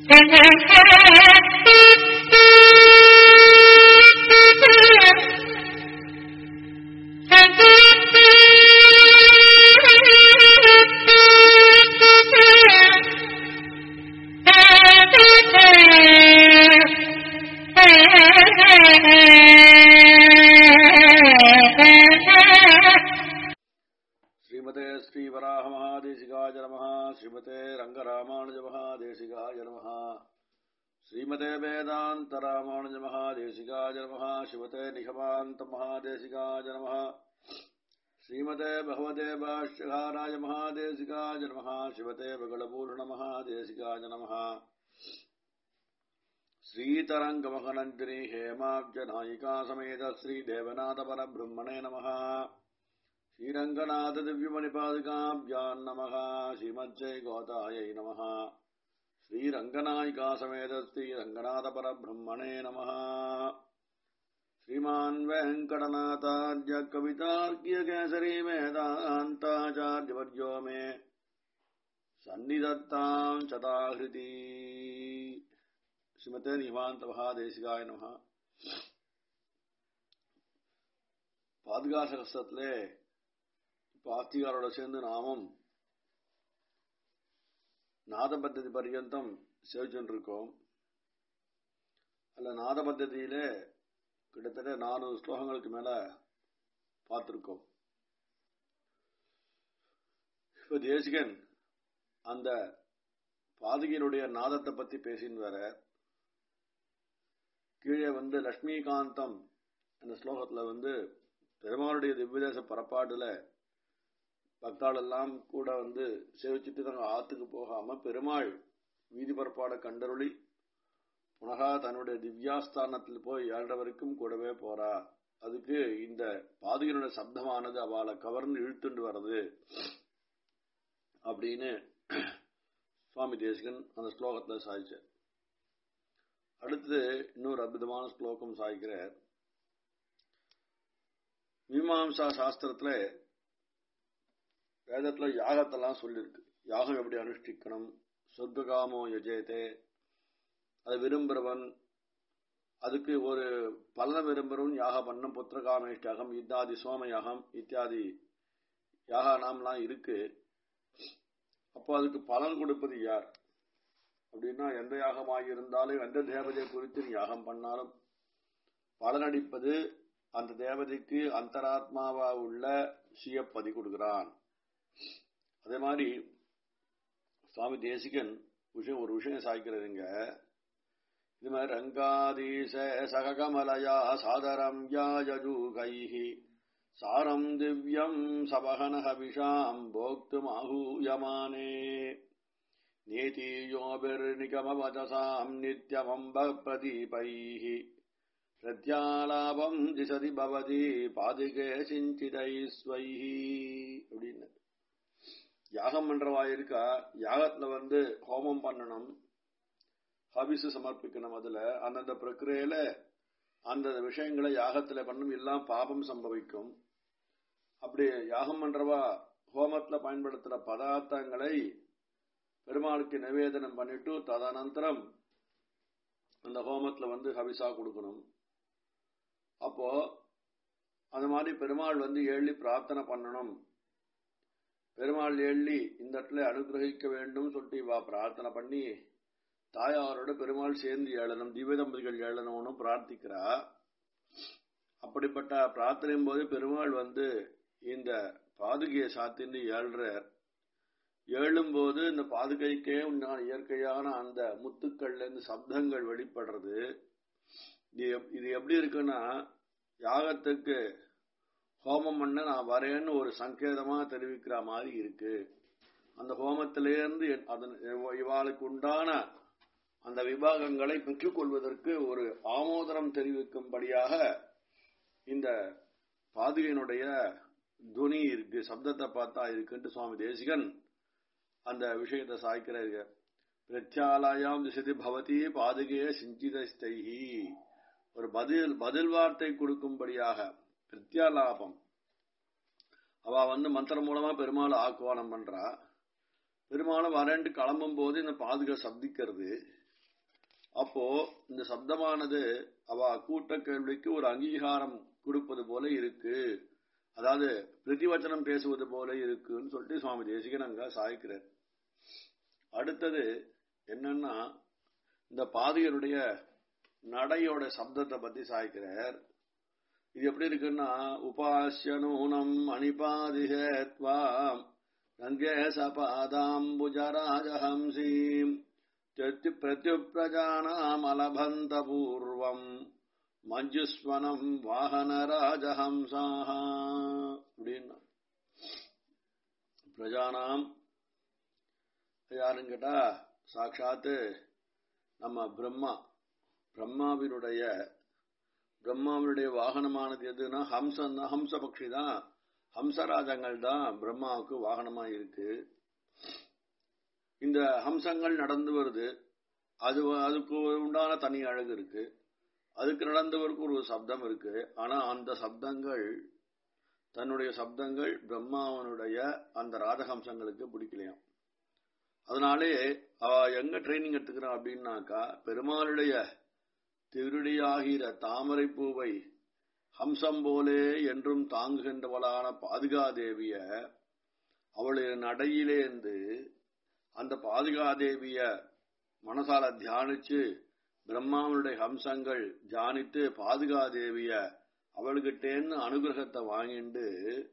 ஸ்ரீமதே ஸ்ரீவராக மகாதேசிகாய நமः ஸ்ரீமதே ரங்கராமானுஜ மகாதேசிகாய நமः ஸ்ரீமதே வேதாந்த ராமானுஜ மகாதேசிகாய நமः சிவதே நிகமாந்த மகாதேசிகாய நமः ஸ்ரீமதே பகவதே பாஷ்யகாராய மகாதேசிகாய நமः சிவதே பகலபூர்ண மகாதேசிகாய நமः श्रीतरङ्गमहनन्दिनी हेमाब्जनायिका समेत श्रीदेवनाथपरब्रह्मणे नमः श्रीरङ्गनाथदिव्यमणिपादिकाभ्याम् नमः श्रीमज्जय गोतायै नमः श्रीरङ्गनायिका समेत श्रीरङ्गनाथपरब्रह्मणे नमः श्रीमान् वेङ्कटनाथार्य कवितार्क्यकेसरी वेदान्ताचार्यवर्यो मे सन्निधत्ताम् चताहृति ஸ்ரீமதே நிவாந்த மகாதேசிகாய நம பாதுகாசகஸ்தத்திலே இப்ப ஆத்திகாரோட சேர்ந்து நாமும் நாத பத்ததி பர்யந்தம் சேவிச்சுருக்கோம் அல்ல நாத பத்ததியிலே கிட்டத்தட்ட நானூறு ஸ்லோகங்களுக்கு மேல பார்த்திருக்கோம் இப்ப தேசிகன் அந்த பாதகியனுடைய நாதத்தை பத்தி பேசின்னு வர கீழே வந்து லட்சுமிகாந்தம் அந்த ஸ்லோகத்துல வந்து பெருமாளுடைய திவ்யதேச பரப்பாட்டுல பக்தாள் எல்லாம் கூட வந்து சேவிச்சுட்டு தங்க ஆத்துக்கு போகாம பெருமாள் வீதி பரப்பாட கண்டருளி புனகா தன்னுடைய திவ்யாஸ்தானத்தில் போய் ஏழரை வரைக்கும் கூடவே போறா அதுக்கு இந்த பாதுகையினுடைய சப்தமானது அவளை கவர்ந்து இழுத்துண்டு வர்றது அப்படின்னு சுவாமி தேசிகன் அந்த ஸ்லோகத்துல சாதிச்சார் அடுத்து இன்னொரு அற்புதமான ஸ்லோகம் சாய்க்கிறார் மீமாம்சா சாஸ்திரத்துல வேதத்துல யாகத்தெல்லாம் சொல்லியிருக்கு யாகம் எப்படி அனுஷ்டிக்கணும் சொர்க்காமோ யஜேதே அது விரும்புறவன் அதுக்கு ஒரு பலனை விரும்புறவன் யாக பண்ணம் புத்திரகாமேஷ்டகம் இத்தாதி சோமயாகம் இத்தியாதி யாகா நாம்லாம் இருக்கு அப்போ அதுக்கு பலன் கொடுப்பது யார் அப்படின்னா எந்த யாகமாக இருந்தாலும் எந்த தேவதை குறித்து நீ யாகம் பண்ணாலும் பலனடிப்பது அந்த தேவதைக்கு அந்தராத்மாவா உள்ள சுயப்பதி கொடுக்கிறான் அதே மாதிரி சுவாமி தேசிகன் விஷயம் ஒரு விஷயம் சாய்க்கிறதுங்க இது மாதிரி ரங்காதீச சககமலயா சாதரம் யாஜூகைஹி சாரம் திவ்யம் சபகனஹவிஷாம் போக்துமாஹூயமானே नेतीयोभिर्निगमवचसाम् नित्यमम्ब प्रदीपैः பிரத்யாலாபம் திசதி பவதி பாதுகே சிஞ்சிதை ஸ்வைஹி அப்படின்னு யாகம் பண்றவா இருக்கா யாகத்துல வந்து ஹோமம் பண்ணணும் ஹபிசு சமர்ப்பிக்கணும் அதுல அந்தந்த பிரக்கிரையில அந்த விஷயங்களை யாகத்துல பண்ணணும் எல்லாம் பாபம் சம்பவிக்கும் அப்படி யாகம் பண்றவா ஹோமத்துல பயன்படுத்துற பதார்த்தங்களை பெருமாளுக்கு நிவேதனம் பண்ணிட்டு ததனந்தரம் அந்த ஹோமத்துல வந்து ஹவிசா கொடுக்கணும் அப்போ அந்த மாதிரி பெருமாள் வந்து எள்ளி பிரார்த்தனை பண்ணணும் பெருமாள் எள்ளி இந்த இடத்துல அனுகிரகிக்க வேண்டும் சொல்லிட்டு வா பிரார்த்தனை பண்ணி தாயாரோட பெருமாள் சேர்ந்து ஏழணும் திவ்ய தம்பதிகள் ஏழணும்னு பிரார்த்திக்கிறா அப்படிப்பட்ட பிரார்த்தனையும் போது பெருமாள் வந்து இந்த பாதுகையை சாத்தின்னு ஏழ்றார் ஏழும்போது இந்த பாதுகைக்கே உண்டான இயற்கையான அந்த முத்துக்கள்ல இருந்து சப்தங்கள் வெளிப்படுறது இது எப்படி இருக்குன்னா யாகத்துக்கு ஹோமம் பண்ண நான் வரேன்னு ஒரு சங்கேதமா தெரிவிக்கிற மாதிரி இருக்கு அந்த ஹோமத்திலேருந்து அதன் இவாளுக்கு உண்டான அந்த விபாகங்களை பெற்றுக்கொள்வதற்கு ஒரு ஆமோதனம் தெரிவிக்கும்படியாக இந்த பாதுகையினுடைய துனி இருக்கு சப்தத்தை பார்த்தா இருக்குன்ட்டு சுவாமி தேசிகன் அந்த விஷயத்தை சாய்க்கிறாரு பிரத்யாலயம் திசதி பவதி பாதுகைய சிஞ்சிதஸ்தைஹி ஒரு பதில் பதில் வார்த்தை கொடுக்கும்படியாக பிரத்யாலாபம் அவ வந்து மந்திரம் மூலமா பெருமாள் ஆக்குவானம் பண்றா பெருமாளும் வரேன்ட்டு கிளம்பும் போது இந்த பாதுகா சப்திக்கிறது அப்போ இந்த சப்தமானது அவ கூட்ட கேள்விக்கு ஒரு அங்கீகாரம் கொடுப்பது போல இருக்கு அதாவது பிரதிவச்சனம் பேசுவது போல இருக்குன்னு சொல்லிட்டு சுவாமி தேசிகன் அங்க சாய்க்கிறார் அடுத்தது என்னன்னா இந்த பாதியருடைய நடையோட சப்தத்தை பத்தி சாய்க்கிறார் இது எப்படி இருக்குன்னா உபாசிய நூனம் அணிபாதிகத்வாம் ரங்கேசபாதாம்புஜராஜஹம்சீம் பிரத்யுப்பிரஜானாம் அலபந்த பூர்வம் மஞ்சுஸ்வனம் வாகனராஜஹம்சாக அப்படின்னா பிரஜானாம் யாருன்னு கேட்டா சாட்சாத்து நம்ம பிரம்மா பிரம்மாவினுடைய பிரம்மாவினுடைய வாகனமானது எதுனா ஹம்சம் தான் ஹம்ச பக்ஷி தான் ஹம்சராஜங்கள் தான் பிரம்மாவுக்கு வாகனமா இருக்கு இந்த ஹம்சங்கள் நடந்து வருது அது அதுக்கு உண்டான தனி அழகு இருக்கு அதுக்கு நடந்தவருக்கு ஒரு சப்தம் இருக்கு ஆனா அந்த சப்தங்கள் தன்னுடைய சப்தங்கள் பிரம்மாவனுடைய அந்த ராஜஹம்சங்களுக்கு பிடிக்கலையாம் அதனாலே அவ எங்க ட்ரைனிங் எடுத்துக்கிறான் அப்படின்னாக்கா பெருமாளுடைய திருடியாகிற தாமரை பூவை ஹம்சம் போலே என்றும் தாங்குகின்றவளான பாதுகாதேவிய அவளுடைய நடையிலேந்து அந்த பாதுகாதேவிய மனசால தியானிச்சு பிரம்மாவனுடைய ஹம்சங்கள் தியானித்து பாதுகாதேவிய அவள்கிட்டேன்னு அனுகிரகத்தை வாங்கிண்டு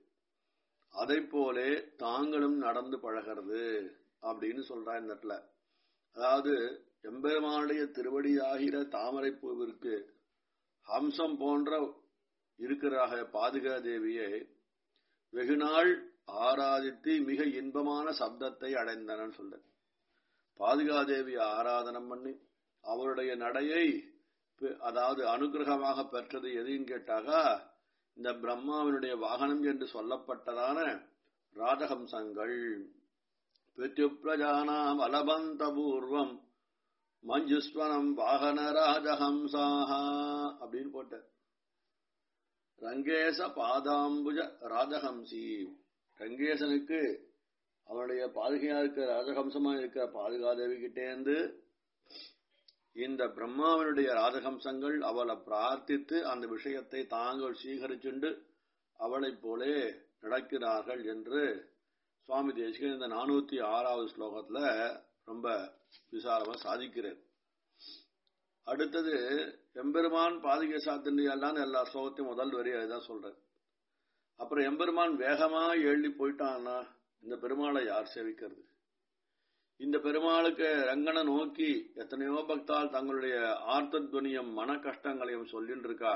அதை போலே தாங்களும் நடந்து பழகிறது அப்படின்னு சொல்றா இந்த இடத்துல அதாவது எம்பெருமானுடைய திருவடியாகிற தாமரை பூவிற்கு ஹம்சம் போன்ற இருக்கிறாக பாதுகா தேவியை வெகுநாள் ஆராதித்து மிக இன்பமான சப்தத்தை அடைந்தனன்னு சொல்ல பாதுகாதேவி ஆராதனம் பண்ணி அவருடைய நடையை அதாவது அனுகிரகமாக பெற்றது எதுன்னு கேட்டாக்கா இந்த பிரம்மாவினுடைய வாகனம் என்று சொல்லப்பட்டதான ராஜஹம்சங்கள் பிரத்யுப்பிரஜானாம் அலபந்த பூர்வம் மஞ்சுஸ்வனம் வாகன ராஜஹம்சாக அப்படின்னு போட்ட ரங்கேச பாதாம்புஜ ராஜஹம்சி ரங்கேசனுக்கு அவனுடைய பாதுகையா இருக்கிற ராஜஹம்சமா இருக்கிற பாதுகாதேவி கிட்டேந்து இந்த பிரம்மாவினுடைய ராஜஹம்சங்கள் அவளை பிரார்த்தித்து அந்த விஷயத்தை தாங்கள் சீகரிச்சுண்டு அவளைப் போலே நடக்கிறார்கள் என்று சுவாமி தேசிகன் இந்த நானூத்தி ஆறாவது ஸ்லோகத்துல ரொம்ப விசாரமா சாதிக்கிறார் அடுத்தது எம்பெருமான் பாதுகை சாத்தின்றியால்தான் எல்லா ஸ்லோகத்தையும் முதல் வரி அதுதான் சொல்றார் அப்புறம் எம்பெருமான் வேகமா எழுதி போயிட்டான்னா இந்த பெருமாளை யார் சேவிக்கிறது இந்த பெருமாளுக்கு ரங்கனை நோக்கி எத்தனையோ பக்தால் தங்களுடைய ஆர்த்தத்வனியம் மன கஷ்டங்களையும் சொல்லிட்டு இருக்கா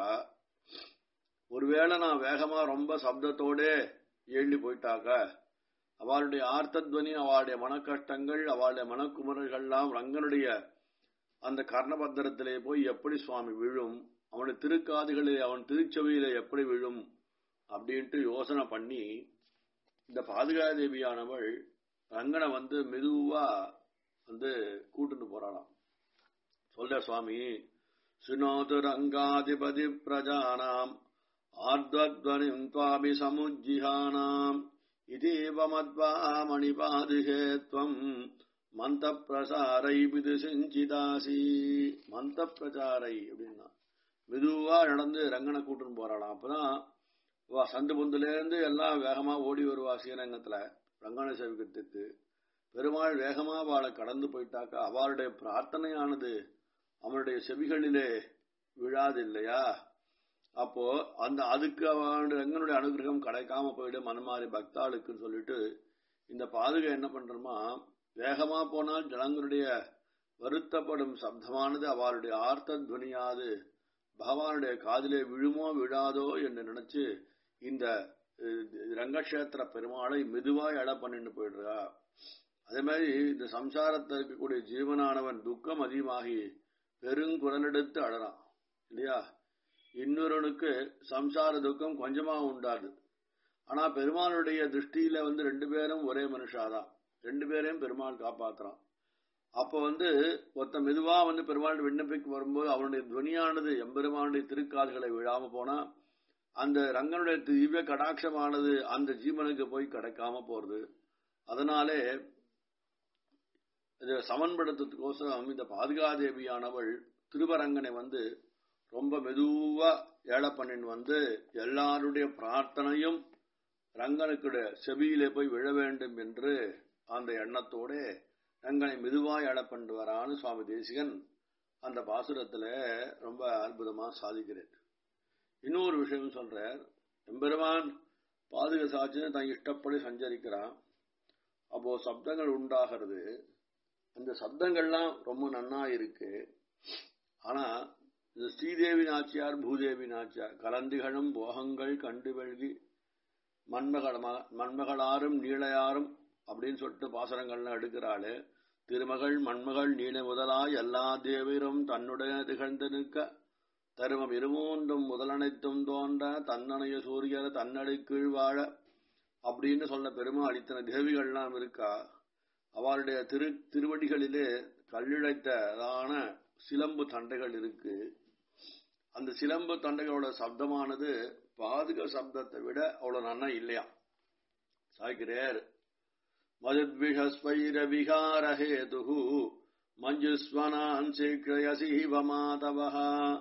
ஒருவேளை நான் வேகமா ரொம்ப சப்தத்தோட எழுதி போயிட்டாக்க அவளுடைய ஆர்த்தத்வனி அவளுடைய மனக்கஷ்டங்கள் அவளுடைய மனக்குமரர்கள்லாம் ரங்கனுடைய அந்த கர்ணபத்திரத்திலே போய் எப்படி சுவாமி விழும் அவனுடைய திருக்காதுகளிலே அவன் திருச்சபையில எப்படி விழும் அப்படின்ட்டு யோசனை பண்ணி இந்த பாதுகாதேவியானவள் ரங்கனை வந்து மெதுவா வந்து கூட்டுன்னு போறாளாம் சொல்ற சுவாமி சுனோது ரங்காதிபதி பிரஜானாம் ஆர்த்வத்வனிம் துவாபி சமுஜ்ஜிஹானாம் இதேவ மத்வா மணிபாதிகே துவம் மந்த பிரசாரை விது செஞ்சிதாசி மந்த பிரச்சாரை அப்படின்னா மெதுவா நடந்து ரங்கனை கூட்டுன்னு போறாளாம் அப்பதான் வா சந்து பொந்துல இருந்து எல்லாம் வேகமா ஓடி வருவா ஸ்ரீரங்கத்துல ரங்கனை சேவிக்கிறதுக்கு பெருமாள் வேகமா அவளை கடந்து போயிட்டாக்க அவளுடைய பிரார்த்தனையானது அவனுடைய செவிகளிலே விழாது இல்லையா அப்போ அந்த அதுக்கு அவனுடைய ரங்கனுடைய அனுகிரகம் கிடைக்காம போயிடும் மனமாறி பக்தாளுக்குன்னு சொல்லிட்டு இந்த பாதுகை என்ன பண்றோமா வேகமா போனால் ஜனங்களுடைய வருத்தப்படும் சப்தமானது அவளுடைய ஆர்த்த துவனியாது பகவானுடைய காதிலே விழுமோ விழாதோ என்று நினைச்சு இந்த ரங்கக்ஷேத்திர பெருமாளை மெதுவாய் எடை பண்ணிட்டு போயிடுறா அதே மாதிரி இந்த சம்சாரத்தில் இருக்கக்கூடிய ஜீவனானவன் துக்கம் அதிகமாகி பெருங்குரலெடுத்து அழறான் இல்லையா இன்னொருவனுக்கு சம்சார துக்கம் கொஞ்சமா உண்டாது ஆனா பெருமாளுடைய திருஷ்டியில வந்து ரெண்டு பேரும் ஒரே மனுஷாதான் ரெண்டு பேரையும் பெருமாள் காப்பாத்துறான் அப்ப வந்து ஒருத்த மெதுவா வந்து பெருமாள் விண்ணப்பிக்கு வரும்போது அவனுடைய துவனியானது எம்பெருமானுடைய திருக்கால்களை விழாம போனா அந்த ரங்கனுடைய திவ்ய கடாட்சமானது அந்த ஜீவனுக்கு போய் கிடைக்காம போறது அதனாலே இதை சமன்படுத்துறதுக்கோசரம் இந்த பாதுகாதேவியானவள் திருவரங்கனை வந்து ரொம்ப மெதுவா ஏழை பண்ணின்னு வந்து எல்லாருடைய பிரார்த்தனையும் ரங்கனுக்குடைய செவியிலே போய் விழ வேண்டும் என்று அந்த எண்ணத்தோட ரங்கனை மெதுவா ஏழை பண்ணிட்டு வரான்னு சுவாமி தேசிகன் அந்த பாசுரத்துல ரொம்ப அற்புதமா சாதிக்கிறேன் இன்னொரு விஷயம் சொல்றார் எம்பெருமான் பாதுக சாட்சின்னு தன் இஷ்டப்படி சஞ்சரிக்கிறான் அப்போ சப்தங்கள் உண்டாகிறது அந்த சப்தங்கள்லாம் ரொம்ப நன்னா இருக்கு ஆனா இது ஸ்ரீதேவி நாச்சியார் பூதேவி நாச்சியார் கலந்திகளும் போகங்கள் கண்டு வெல்கி மண்மகள் மண்மகளாரும் நீளையாரும் அப்படின்னு சொல்லிட்டு பாசனங்கள்லாம் எடுக்கிறாளு திருமகள் மண்மகள் நீள முதலாய் எல்லா தேவரும் தன்னுடைய திகழ்ந்து நிற்க தருமம் இருமூன்றும் முதலனைத்தும் தோன்ற தன்னணைய சூரியர் தன்னடை கீழ் வாழ அப்படின்னு சொல்ல பெருமாள் இத்தனை தேவிகள்லாம் இருக்கா அவளுடைய திரு திருவடிகளிலே கல்லிழைத்ததான சிலம்பு தண்டைகள் இருக்கு அந்த சிலம்பு தண்டைகளோட சப்தமானது பாதுக சப்தத்தை விட அவ்வளவு நன்னா இல்லையா சாய்கிறேர் மதுத்விஷஸ்வைர விகாரஹேது மஞ்சுஸ்வனான் சீக்கிரயசீவ மாதவः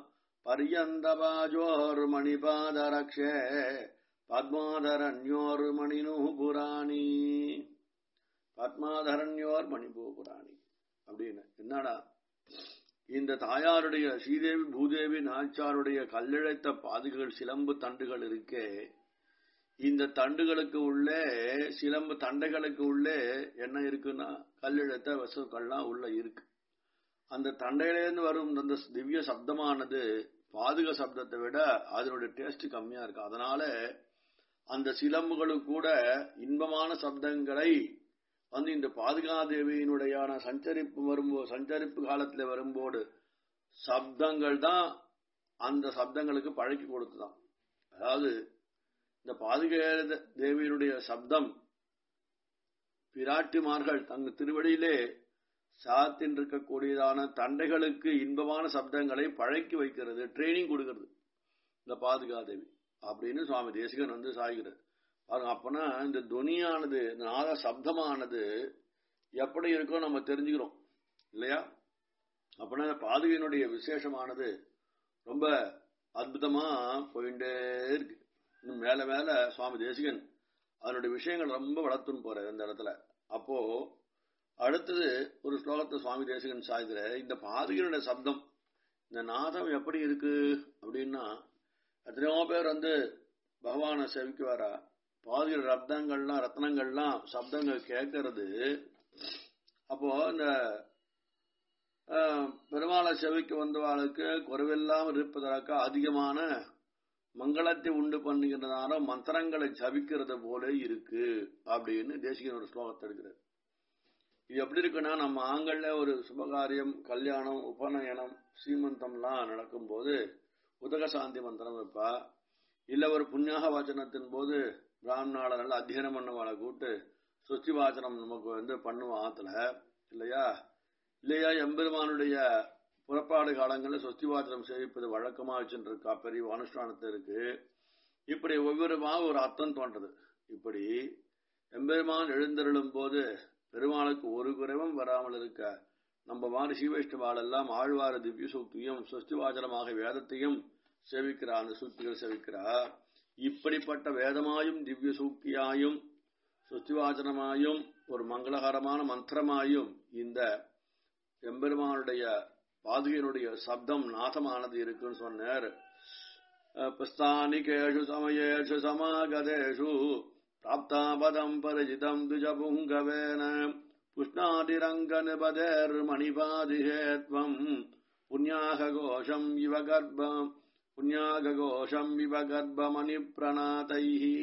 பர்யந்தபாஜோர்மணிபாதரக்ஷே பத்மாதரண்யோர் மணினு புராணி பத்மாதரண்யோர் மணிபூ புராணி அப்படின்னு என்னடா இந்த தாயாருடைய ஸ்ரீதேவி பூதேவி நாச்சாருடைய கல்லிழைத்த பாதுகள் சிலம்பு தண்டுகள் இருக்கே இந்த தண்டுகளுக்கு உள்ளே சிலம்பு தண்டைகளுக்கு உள்ளே என்ன இருக்குன்னா கல்லிழத்த வசுக்கள்லாம் உள்ள இருக்கு அந்த தண்டையிலேருந்து வரும் அந்த திவ்ய சப்தமானது பாதுக சப்தத்தை விட அதனுடைய டேஸ்ட் கம்மியா இருக்கு அதனால அந்த சிலம்புகளுக்கு கூட இன்பமான சப்தங்களை வந்து இந்த பாதுகாதேவியினுடையான சஞ்சரிப்பு வரும்போது சஞ்சரிப்பு காலத்துல வரும்போது சப்தங்கள் தான் அந்த சப்தங்களுக்கு பழக்கி கொடுத்துதான் அதாவது இந்த பாதுகா தேவியினுடைய சப்தம் பிராட்டிமார்கள் தங்க திருவடியிலே சாத்தின் இருக்கக்கூடியதான தண்டைகளுக்கு இன்பமான சப்தங்களை பழக்கி வைக்கிறது ட்ரைனிங் கொடுக்கிறது இந்த பாதுகாதேவி அப்படின்னு சுவாமி தேசிகன் வந்து சாய்கிறது பாருங்க அப்பனா இந்த துனியானது இந்த நாத சப்தமானது எப்படி இருக்கோ நம்ம தெரிஞ்சுக்கிறோம் இல்லையா அப்பனா பாதுகையினுடைய விசேஷமானது ரொம்ப அற்புதமா போயிட்டே இருக்கு இன்னும் மேல மேல சுவாமி தேசிகன் அதனுடைய விஷயங்கள் ரொம்ப வளர்த்துன்னு போறாரு இந்த இடத்துல அப்போ அடுத்தது ஒரு ஸ்லோகத்தை சுவாமி தேசிகன் சாய்கிற இந்த பாதுகையினுடைய சப்தம் இந்த நாதம் எப்படி இருக்கு அப்படின்னா எத்தனையோ பேர் வந்து பகவானை செவிக்கு வரா பாதி ரத்னங்கள்லாம் ரத்னங்கள்லாம் சப்தங்கள் கேட்கறது அப்போ இந்த பெருமாளை செவிக்கு வந்தவாளுக்கு குறைவில்லாமல் இருப்பதற்காக அதிகமான மங்களத்தை உண்டு பண்ணுகிறதால மந்திரங்களை ஜபிக்கிறது போல இருக்கு அப்படின்னு தேசிகன் ஒரு ஸ்லோகத்தை எடுக்கிறார் இது எப்படி இருக்குன்னா நம்ம ஆங்கள்ல ஒரு சுபகாரியம் கல்யாணம் உபநயனம் சீமந்தம்லாம் நடக்கும்போது உதகசாந்தி மந்திரம் வைப்பா இல்ல ஒரு புண்ணியாக வாச்சனத்தின் போது பிராமணால நல்ல அத்தியனம் பண்ணவாளை கூட்டு சொச்சி வாச்சனம் நமக்கு வந்து பண்ணுவோம் ஆத்துல இல்லையா இல்லையா எம்பெருமானுடைய புறப்பாடு காலங்களில் சொஸ்தி வாச்சனம் சேவிப்பது வழக்கமா வச்சுருக்கா பெரிய அனுஷ்டானத்தை இருக்கு இப்படி ஒவ்வொருமா ஒரு அர்த்தம் தோன்றது இப்படி எம்பெருமான் எழுந்தருளும் போது பெருமாளுக்கு ஒரு குறைவும் வராமல் இருக்க நம்ம மாதிரி சீவைஷ்ணவாள் எல்லாம் ஆழ்வார திவ்ய சூக்தியும் சொஸ்தி வாச்சனமாக வேதத்தையும் சேவிக்கிறா அந்த சூக்திகள் சேவிக்கிறா இப்படிப்பட்ட வேதமாயும் திவ்ய சூக்தியாயும் சுத்திவாச்சனமாயும் ஒரு மங்களகரமான மந்திரமாயும் இந்த எம்பெருமானுடைய பாதுகையினுடைய சப்தம் நாதமானது இருக்குன்னு சொன்னார் புஸ்தானிகேஷு சமயேஷு சமாகதேஷு பிராப்தாபதம் பரிஜிதம் துஜபுங்கவேன புஷ்ணாதிரங்க நிபதேர் மணிபாதிஹேத்வம் புண்ணியாக கோஷம் இவ கர்ப்பம் புண்ணியாகோஷம் இவ கர்ப்பமணி பிரணாதைஹி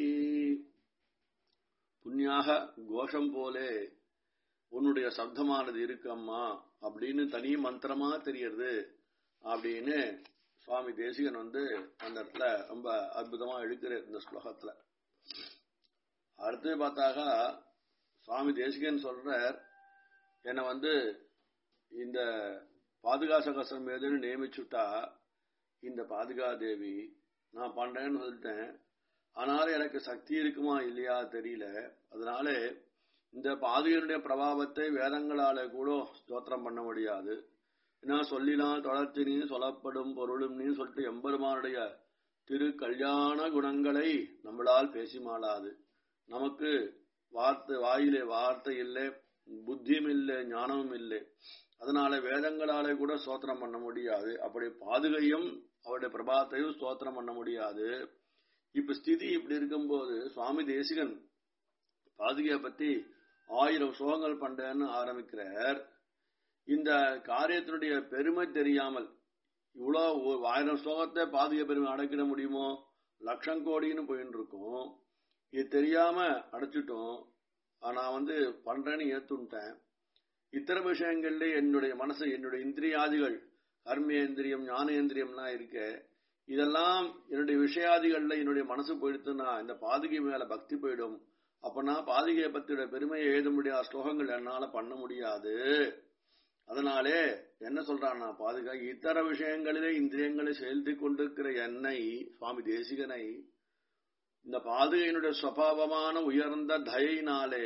புண்ணியாக கோஷம் போலே உன்னுடைய சப்தமானது இருக்கம்மா அப்படின்னு தனி மந்திரமா தெரியறது அப்படின்னு சுவாமி தேசிகன் வந்து அந்த இடத்துல ரொம்ப அற்புதமா எடுக்கிற இந்த ஸ்லோகத்துல அடுத்து பார்த்தாக்கா சுவாமி தேசிகன் சொல்றார் என்னை வந்து இந்த பாதுகாசகசம் எதுன்னு நியமிச்சுட்டா இந்த பாதுகா தேவி நான் பண்றேன்னு சொல்லிட்டேன் ஆனாலும் எனக்கு சக்தி இருக்குமா இல்லையா தெரியல அதனால இந்த பாதுகையினுடைய பிரபாவத்தை வேதங்களால கூட ஸ்தோத்திரம் பண்ண முடியாது ஏன்னா சொல்லினால் தொடர்ச்சினு சொல்லப்படும் பொருளும் நீ சொல்லிட்டு எம்பெருமானுடைய திரு கல்யாண குணங்களை நம்மளால் பேசி மாளாது நமக்கு வார்த்தை வாயிலே வார்த்தை இல்லை புத்தியும் இல்லை ஞானமும் இல்லை அதனால வேதங்களாலே கூட ஸ்தோத்திரம் பண்ண முடியாது அப்படி பாதுகையும் அவருடைய பிரபாத்தையும் ஸ்தோத்திரம் பண்ண முடியாது இப்ப ஸ்திதி இப்படி இருக்கும்போது சுவாமி தேசிகன் பாதுகையை பத்தி ஆயிரம் ஸ்லோகங்கள் பண்றேன்னு ஆரம்பிக்கிறார் இந்த காரியத்தினுடைய பெருமை தெரியாமல் இவ்வளோ ஒரு ஆயிரம் ஸ்லோகத்தை பாதுகை பெருமை அடைக்கிட முடியுமோ லட்சம் கோடின்னு போயின்னு இருக்கும் இது தெரியாம அடைச்சிட்டோம் நான் வந்து பண்றேன்னு ஏத்துட்டேன் இத்தனை விஷயங்கள்ல என்னுடைய மனசு என்னுடைய இந்திரியாதிகள் கர்மேந்திரியம் ஞானேந்திரியம்லாம் இருக்க இதெல்லாம் என்னுடைய விஷயாதிகள்ல என்னுடைய மனசு போயிடுத்துன்னா இந்த பாதுகை மேல பக்தி போயிடும் அப்பனா பாதுகையை பத்தியோட பெருமையை எழுத முடியாத ஸ்லோகங்கள் என்னால பண்ண முடியாது அதனாலே என்ன சொல்றான்னா பாதுகா இத்தர விஷயங்களிலே இந்திரியங்களை செலுத்தி கொண்டிருக்கிற என்னை சுவாமி தேசிகனை இந்த பாதுகையினுடைய சுவாவமான உயர்ந்த தயினாலே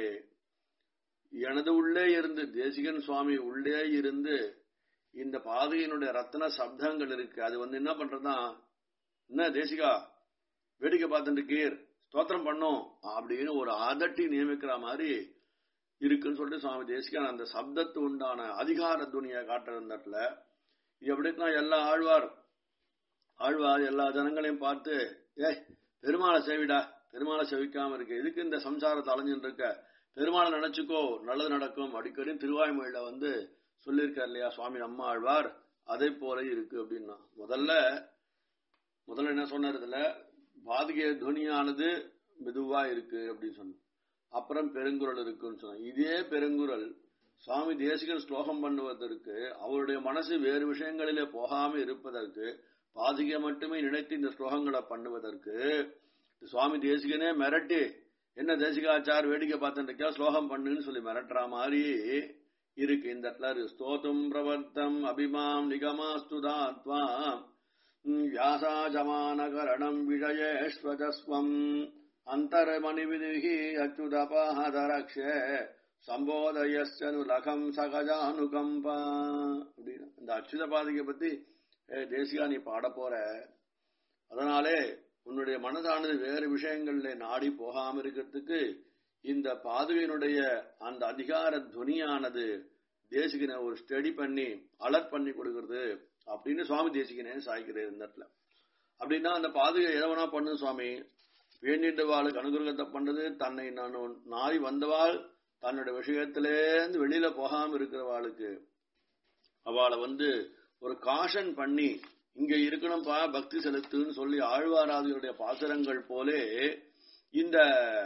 எனது உள்ளே இருந்து தேசிகன் சுவாமி உள்ளே இருந்து இந்த பாதுகையினுடைய ரத்ன சப்தங்கள் இருக்கு அது வந்து என்ன பண்றதா என்ன தேசிகா வேடிக்கை பார்த்துட்டு கீர் ஸ்தோத்திரம் பண்ணும் அப்படின்னு ஒரு அதட்டி நியமிக்கிற மாதிரி இருக்குன்னு சொல்லிட்டு சுவாமி தேசிகன் அந்த சப்தத்து உண்டான அதிகார துணியை காட்டுறதுல இது எப்படின்னா எல்லா ஆழ்வார் ஆழ்வார் எல்லா ஜனங்களையும் பார்த்து ஏய் பெருமாளை செவிடா பெருமாளை செவிக்காம இருக்கு எதுக்கு இந்த சம்சாரத்தை அலைஞ்சுட்டு இருக்க பெருமாளை நினைச்சுக்கோ நல்லது நடக்கும் அடிக்கடி திருவாய்மொழியில வந்து சொல்லியிருக்கார் இல்லையா சுவாமி அம்மா ஆழ்வார் அதை போல இருக்கு அப்படின்னா முதல்ல முதல்ல என்ன சொன்னார் இதுல பாதுகை துவனியானது மெதுவா இருக்கு அப்படின்னு சொன்ன அப்புறம் பெருங்குரல் இருக்குன்னு சொன்னாங்க இதே பெருங்குரல் சுவாமி தேசிகன் ஸ்லோகம் பண்ணுவதற்கு அவருடைய மனசு வேறு விஷயங்களிலே போகாம இருப்பதற்கு பாதுகை மட்டுமே நினைத்து இந்த ஸ்லோகங்களை பண்ணுவதற்கு சுவாமி தேசிகனே மிரட்டி என்ன தேசிகாச்சார் வேடிக்கை பார்த்துருக்கா ஸ்லோகம் பண்ணுன்னு சொல்லி மிரட்டுற மாதிரி இருக்கு இந்த இடத்துல ஸ்தோத்தும் பிரவர்த்தம் அபிமாம் நிகமாஸ்துதாத்வாம் வியாசாஜமானகரணம் விஷயேஸ்வதஸ்வம் அந்தர்மணிவிதிகி அச்சுதபாதரக்ஷ சம்போதயஸ்டனு லகம் சகஜானுகம்பா அப்படின்னு இந்த அச்சுத பாதிகை பத்தி தேசிகா நீ பாட போற அதனாலே உன்னுடைய மனதானது வேறு விஷயங்கள்ல நாடி போகாம இருக்கிறதுக்கு இந்த பாதுகையினுடைய அந்த அதிகார துனியானது தேசிகனை ஒரு ஸ்டடி பண்ணி அலர்ட் பண்ணி கொடுக்கறது அப்படின்னு சுவாமி தேசிகனே சாய்க்கிறார் இந்த இடத்துல அப்படின்னா அந்த பாதுகை எதவனா பண்ணு சுவாமி வேண்டிட்டு வாளுக்கு அனுகிரகத்தை பண்றது தன்னை நான் நாய் வந்தவாள் தன்னுடைய விஷயத்திலேருந்து வெளியில போகாம இருக்கிறவாளுக்கு அவளை வந்து ஒரு காஷன் பண்ணி இங்க இருக்கணும்பா பக்தி செலுத்துன்னு சொல்லி ஆழ்வாராதிகளுடைய பாசுரங்கள் போலே இந்த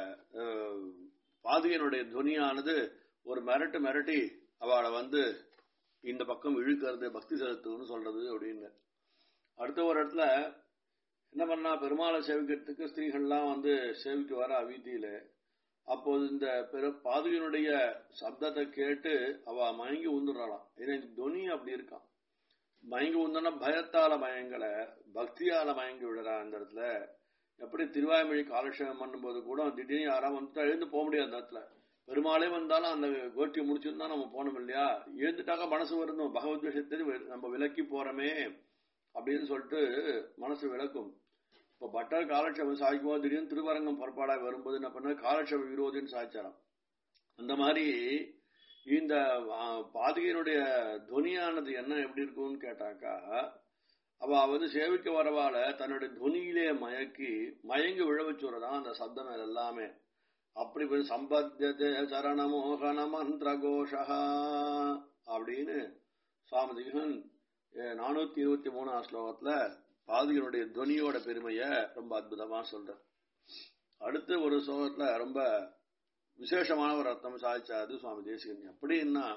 பாதுகையினுடைய துனியானது ஒரு மிரட்டு மிரட்டி அவளை வந்து இந்த பக்கம் இழுக்கிறது பக்தி செலுத்துன்னு சொல்றது அப்படின்னு அடுத்த ஒரு இடத்துல என்ன பண்ணா பெருமாளை சேவிக்கிறதுக்கு ஸ்திரீகள்லாம் வந்து சேவிக்கு வர அவீதியில அப்போது இந்த பெரு பாதுகையினுடைய சப்தத்தை கேட்டு அவ மயங்கி உந்துடுறாளாம் ஏன்னா இந்த துனி அப்படி இருக்கான் மயங்கி உந்தோன்னா பயத்தால மயங்கல பக்தியால மயங்கி விடுறா அந்த இடத்துல எப்படி திருவாய்மொழி காலட்சேபம் பண்ணும்போது கூட திடீர்னு யாராவது வந்துட்டா எழுந்து போக முடியாது அந்த இடத்துல பெருமாளே வந்தாலும் அந்த கோட்டியை முடிச்சிருந்தா நம்ம போனோம் இல்லையா எழுந்துட்டாக்க மனசு வரணும் பகவத் விஷயத்தை நம்ம விலக்கி போறோமே அப்படின்னு சொல்லிட்டு மனசு விளக்கும் இப்ப பட்டர் காலட்சேபம் சாய்க்கும் போது திடீர்னு திருவரங்கம் புறப்பாடாக வரும்போது என்ன பண்ண காலட்சேப விரோதின்னு சாய்ச்சாராம் அந்த மாதிரி இந்த பாதுகையினுடைய துனியானது என்ன எப்படி இருக்கும்னு கேட்டாக்கா அவ வந்து சேவிக்க வரவால தன்னுடைய துனியிலே மயக்கி மயங்கி விழ வச்சுறதான் அந்த சப்தம் எல்லாமே அப்படி சம்பத்தியதே சரணமோகன மந்திர கோஷா அப்படின்னு சுவாமிதிகன் நானூத்தி இருபத்தி மூணாம் ஸ்லோகத்துல பாதுகையினுடைய துனியோட பெருமைய ரொம்ப அற்புதமா சொல்ற அடுத்து ஒரு ஸ்லோகத்துல ரொம்ப விசேஷமான ஒரு அர்த்தம் சாதிச்சாது சுவாமி தேசிகன் எப்படின்னா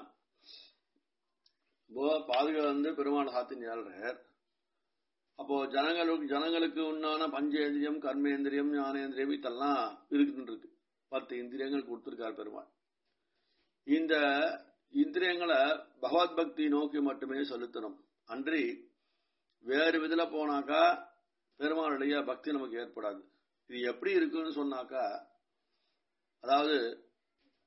பாதுகை வந்து பெருமாள் சாத்தின் ஏழ்றார் அப்போ ஜனங்களுக்கு ஜனங்களுக்கு உண்டான பஞ்சேந்திரியம் கர்மேந்திரியம் ஞானேந்திரியம் இதெல்லாம் இருக்குன்னு இருக்கு பத்து இந்திரியங்கள் கொடுத்திருக்கார் பெருமாள் இந்த இந்திரியங்களை பகவத் பக்தி நோக்கி மட்டுமே செலுத்தணும் அன்றி வேறு விதில போனாக்கா பெருமாளுடைய பக்தி நமக்கு ஏற்படாது இது எப்படி இருக்குன்னு சொன்னாக்கா அதாவது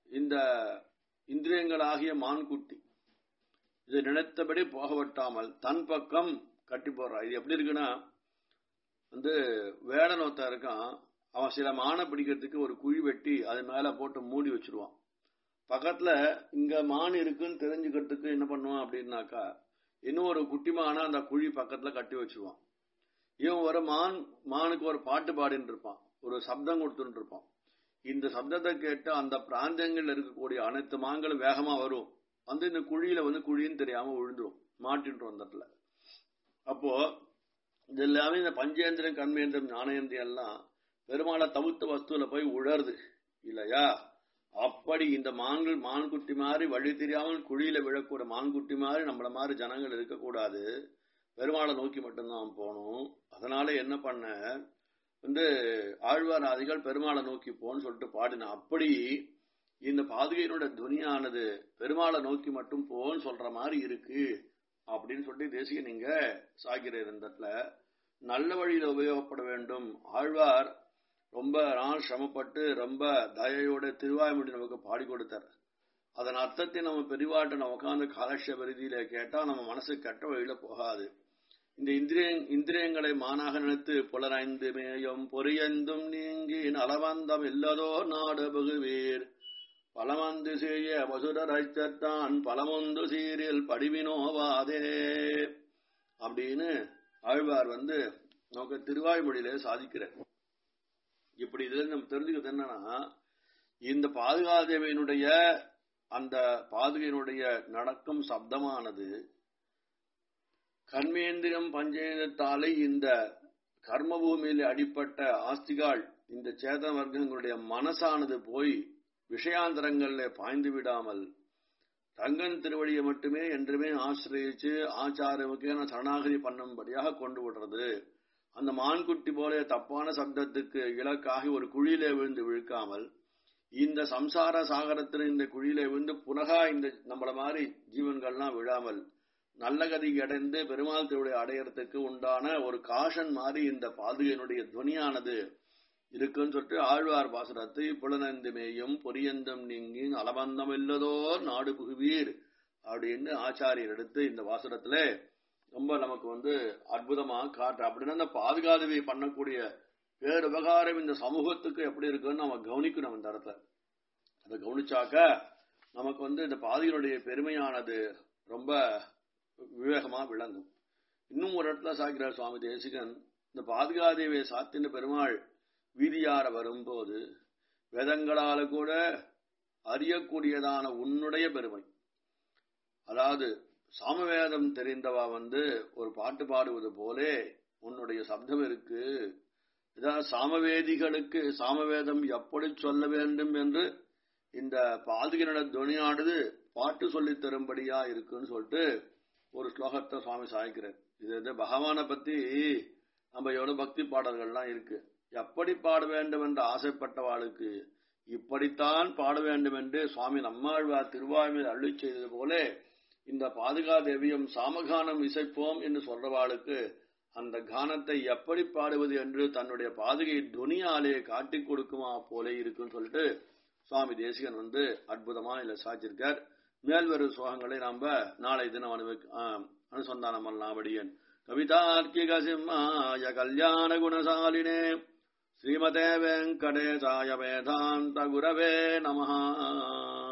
இந்த இந்திரியங்களாகிய மான்குட்டி இதை நினைத்தபடி போக விட்டாமல் தன் பக்கம் கட்டி போடுறான் இது எப்படி இருக்குன்னா வந்து வேடன் ஒருத்தன் இருக்கான் அவன் சில மானை பிடிக்கிறதுக்கு ஒரு குழி வெட்டி அது மேல போட்டு மூடி வச்சிருவான் பக்கத்துல இங்க மான் இருக்குன்னு தெரிஞ்சுக்கிறதுக்கு என்ன பண்ணுவான் அப்படின்னாக்கா இன்னும் ஒரு குட்டி மானை அந்த குழி பக்கத்துல கட்டி வச்சிருவான் இவன் ஒரு மான் மானுக்கு ஒரு பாட்டு பாடின்னு இருப்பான் ஒரு சப்தம் கொடுத்துட்டு இருப்பான் இந்த சப்தத்தை கேட்டு அந்த பிராந்தியங்கள்ல இருக்கக்கூடிய அனைத்து மான்களும் வேகமா வரும் வந்து இந்த குழியில வந்து குழின்னு தெரியாம விழுந்துரும் மாட்டின்றோம் அந்த இடத்துல அப்போ இது எல்லாமே இந்த பஞ்சேந்திரம் கண்மேந்திரம் ஞானேந்திரம் எல்லாம் பெருமாளை தவிர்த்த வஸ்துல போய் உழருது இல்லையா அப்படி இந்த மான்கள் மான்குட்டி மாதிரி வழி தெரியாமல் குழியில விழக்கூடிய மான்குட்டி மாதிரி நம்மள மாதிரி ஜனங்கள் இருக்கக்கூடாது பெருமாளை நோக்கி மட்டும்தான் போகணும் அதனால என்ன பண்ண வந்து ஆழ்வாராதிகள் பெருமாளை நோக்கி போன்னு சொல்லிட்டு பாடின அப்படி இந்த பாதுகையினோட துனியானது பெருமாளை நோக்கி மட்டும் போன்னு சொல்ற மாதிரி இருக்கு அப்படின்னு சொல்லிட்டு தேசிய நீங்க சாகிற இருந்ததுல நல்ல வழியில உபயோகப்பட வேண்டும் ஆழ்வார் ரொம்ப நாள் சிரமப்பட்டு ரொம்ப தயையோட திருவாய்மொழி நமக்கு பாடி கொடுத்தார் அதன் அர்த்தத்தை நம்ம பெரிவாட்ட நம்ம உட்காந்து காலட்ச விருதியில கேட்டா நம்ம மனசு கெட்ட வழியில போகாது இந்த இந்திரிய இந்திரியங்களை மானாக நினைத்து புலரைந்து மேயும் பொரியந்தும் நீங்கி நலவந்தம் இல்லதோ நாடு பகுவீர் பலமந்து செய்ய வசுரரைத்தான் பலமொந்து சீரில் படிவினோவாதே அப்படின்னு ஆழ்வார் வந்து நமக்கு திருவாய்மொழியில சாதிக்கிறார் இப்படி இதுல நம்ம தெரிஞ்சுக்கிறது என்னன்னா இந்த பாதுகாதேவியினுடைய அந்த பாதுகையினுடைய நடக்கும் சப்தமானது கர்மேந்திரம் பஞ்சேந்திரத்தாலே இந்த கர்மபூமியில் அடிப்பட்ட ஆஸ்திகால் இந்த சேதன வர்க்கங்களுடைய மனசானது போய் விஷயாந்தரங்கள்ல பாய்ந்து விடாமல் ரங்கன் திருவடியை மட்டுமே என்றுமே ஆசிரியச்சு ஆச்சாரமுக்கேன சரணாகதி பண்ணும்படியாக கொண்டு விடுறது அந்த மான்குட்டி போல தப்பான சப்தத்துக்கு இலக்காகி ஒரு குழியிலே விழுந்து விழுக்காமல் இந்த சம்சார சாகரத்தில் இந்த குழியிலே விழுந்து புனகா இந்த நம்மள மாதிரி ஜீவன்கள்லாம் விழாமல் நல்ல கதிக்கு அடைந்து பெருமாள் திருவிழை அடையறதுக்கு உண்டான ஒரு காஷன் மாதிரி இந்த பாதுகையினுடைய துவனியானது இருக்குன்னு சொல்லிட்டு ஆழ்வார் பாசுரத்தை புலனந்து மேயும் பொரியந்தம் நீங்கி அலபந்தம் இல்லதோர் நாடு புகுவீர் அப்படின்னு ஆச்சாரியர் எடுத்து இந்த பாசுரத்துல ரொம்ப நமக்கு வந்து அற்புதமா காட்டு அப்படின்னா அந்த பாதுகாதவை பண்ணக்கூடிய பேருபகாரம் இந்த சமூகத்துக்கு எப்படி இருக்குன்னு நம்ம கவனிக்கணும் இந்த இடத்துல அதை கவனிச்சாக்க நமக்கு வந்து இந்த பாதிகளுடைய பெருமையானது ரொம்ப விவேகமா விளங்கும் இன்னும் ஒரு இடத்துல சாக்கிறார் சுவாமி தேசிகன் இந்த பாதுகாதேவியை சாத்தின பெருமாள் வீதியார வரும்போது வேதங்களால கூட அறியக்கூடியதான உன்னுடைய பெருமை அதாவது சாமவேதம் தெரிந்தவா வந்து ஒரு பாட்டு பாடுவது போலே உன்னுடைய சப்தம் இருக்கு இதான் சாமவேதிகளுக்கு சாமவேதம் எப்படி சொல்ல வேண்டும் என்று இந்த பாதுகினோட துணியானது பாட்டு சொல்லித் தரும்படியா இருக்குன்னு சொல்லிட்டு ஒரு ஸ்லோகத்தை சுவாமி சாய்க்கிறார் இது வந்து பகவானை பத்தி நம்ம எவ்வளவு பக்தி பாடல்கள்லாம் இருக்கு எப்படி பாட வேண்டும் என்று ஆசைப்பட்டவாளுக்கு இப்படித்தான் பாட வேண்டும் என்று சுவாமி நம்மாழ்வார் திருவாய்மையில் அள்ளி செய்தது போல இந்த பாதுகா தேவியம் சாமகானம் இசைப்போம் என்று சொல்றவாளுக்கு அந்த கானத்தை எப்படி பாடுவது என்று தன்னுடைய பாதுகை துனியாலே காட்டிக் கொடுக்குமா போல இருக்குன்னு சொல்லிட்டு சுவாமி தேசிகன் வந்து அற்புதமா இல்ல சாச்சிருக்கார் மேல்வரும் சோகங்களை நாம நாளை தினம் அனுபவி அனுசந்தானம் பண்ணலாமடியன் கவிதார்க்கிக சிம்மாய கல்யாண குணசாலினே ஸ்ரீமதே வெங்கடேசாய வேதாந்த குரவே நமஹா